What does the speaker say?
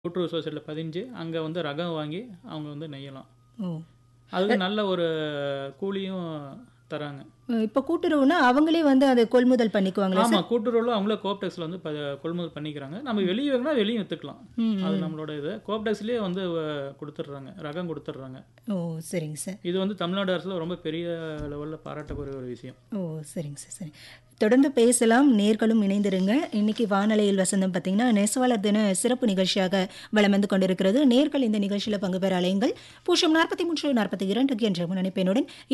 கூட்டுறவு சொசைட்டியில் பதிஞ்சு அங்கே வந்து ரகம் வாங்கி அவங்க வந்து நெய்யலாம் ஓ அதுக்கு நல்ல ஒரு கூலியும் தராங்க இப்போ கூட்டுறவுனா அவங்களே வந்து அதை கொள்முதல் பண்ணிக்குவாங்களா சார் ஆமாம் கூட்டுறவுல அவங்களே கோப்டெக்ஸில் வந்து ப கொள்முதல் பண்ணிக்கிறாங்க நம்ம வெளியே வேணும்னா வெளியே விற்றுக்கலாம் ம், அது நம்மளோட இது கோப்டெக்ஸ்லேயே வந்து அஹ், கொடுத்துட்றாங்க ரகம் கொடுத்துட்றாங்க ஓ சரிங்க சார் இது வந்து தமிழ்நாடு அரசில் ரொம்ப பெரிய லெவலில் பாராட்டக்கூடிய ஒரு விஷயம் ஓ சரிங்க சார் சரி தொடர்ந்து பேசலாம் நேர்களும் இணைந்திருங்க இன்னைக்கு வானலையில் வசந்தம் பார்த்தீங்கன்னா நெசவாளர் தின சிறப்பு நிகழ்ச்சியாக வலம் வந்து கொண்டிருக்கிறது நேர்கள் இந்த நிகழ்ச்சியில் பங்கு பெற அலையுங்கள் பூஷம் நாற்பத்தி மூன்று நாற்பத்தி இரண்டு என்ற முன்னணிப்பெண்ணுடன்